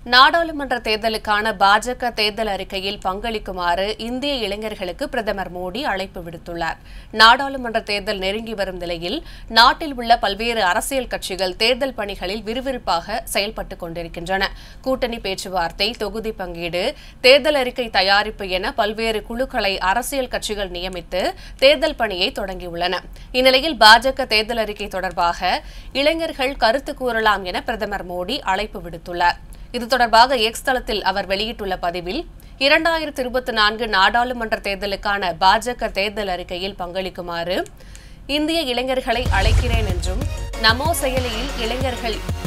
நாடாளுமன்ற தேர்தலுக்கான பாஜக தேர்தல் அறிக்கையில் பங்களிக்குமாறு இந்திய இளைஞர்களுக்கு பிரதமர் மோடி அழைப்பு விடுத்துள்ளார் நாடாளுமன்ற தேர்தல் நெருங்கி வரும் நிலையில் நாட்டில் உள்ள பல்வேறு அரசியல் கட்சிகள் தேர்தல் பணிகளில் விறுவிறுப்பாக செயல்பட்டுக் கொண்டிருக்கின்றன கூட்டணி பேச்சுவார்த்தை தொகுதி பங்கீடு தேர்தல் அறிக்கை தயாரிப்பு என பல்வேறு குழுக்களை அரசியல் கட்சிகள் நியமித்து தேர்தல் பணியை தொடங்கியுள்ளன இந்நிலையில் பாஜக தேர்தல் அறிக்கை தொடர்பாக இளைஞர்கள் கருத்து கூறலாம் என பிரதமர் மோடி அழைப்பு விடுத்துள்ளார் இது தொடர்பாக எக்ஸ் தளத்தில் அவர் வெளியிட்டுள்ள பதிவில் இரண்டாயிரத்தி இருபத்தி நான்கு நாடாளுமன்ற தேர்தலுக்கான பாஜக தேர்தல் அறிக்கையில் பங்களிக்குமாறு இந்திய இளைஞர்களை அழைக்கிறேன் என்றும் நமோ செயலியில் இளைஞர்கள்